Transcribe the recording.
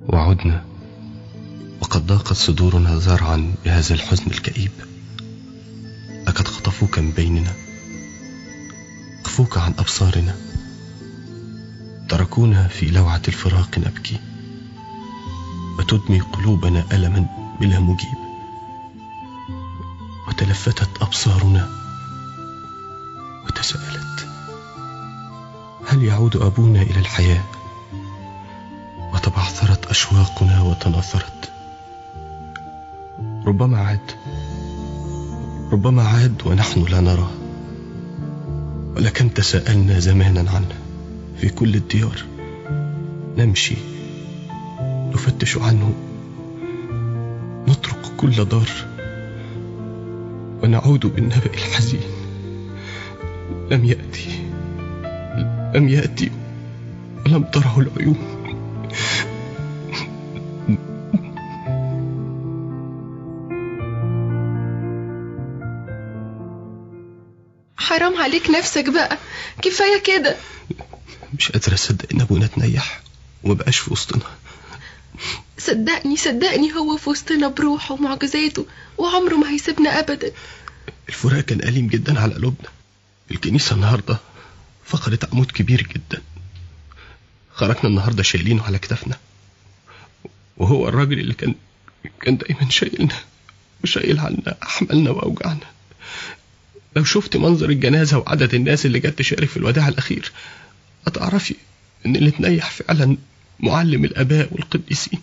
وعدنا وقد ضاقت صدورنا ذرعا بهذا الحزن الكئيب لقد خطفوك من بيننا خفوك عن أبصارنا تركونا في لوعة الفراق نبكي وتدمي قلوبنا ألما بلا مجيب وتلفتت أبصارنا وتساءلت هل يعود أبونا إلى الحياة وتبعثرت أشواقنا وتناثرت ربما عاد ربما عاد ونحن لا نراه ولكم تساءلنا زمانا عنه في كل الديار نمشي نفتش عنه نطرق كل دار ونعود بالنبأ الحزين لم يأتي لم يأتي ولم تره العيون حرام عليك نفسك بقى كفاية كده مش قادر أصدق إن أبونا اتنيح وما بقاش في وسطنا صدقني صدقني هو في وسطنا بروحه ومعجزاته وعمره ما هيسيبنا أبدا الفراق كان أليم جدا على قلوبنا الكنيسة النهاردة فقدت عمود كبير جدا خرجنا النهاردة شايلينه على كتافنا وهو الراجل اللي كان كان دايما شايلنا وشايل عنا أحملنا وأوجعنا لو شفت منظر الجنازة وعدد الناس اللي جت تشارك في الوداع الأخير هتعرفي إن اللي تنيح فعلا معلم الآباء والقديسين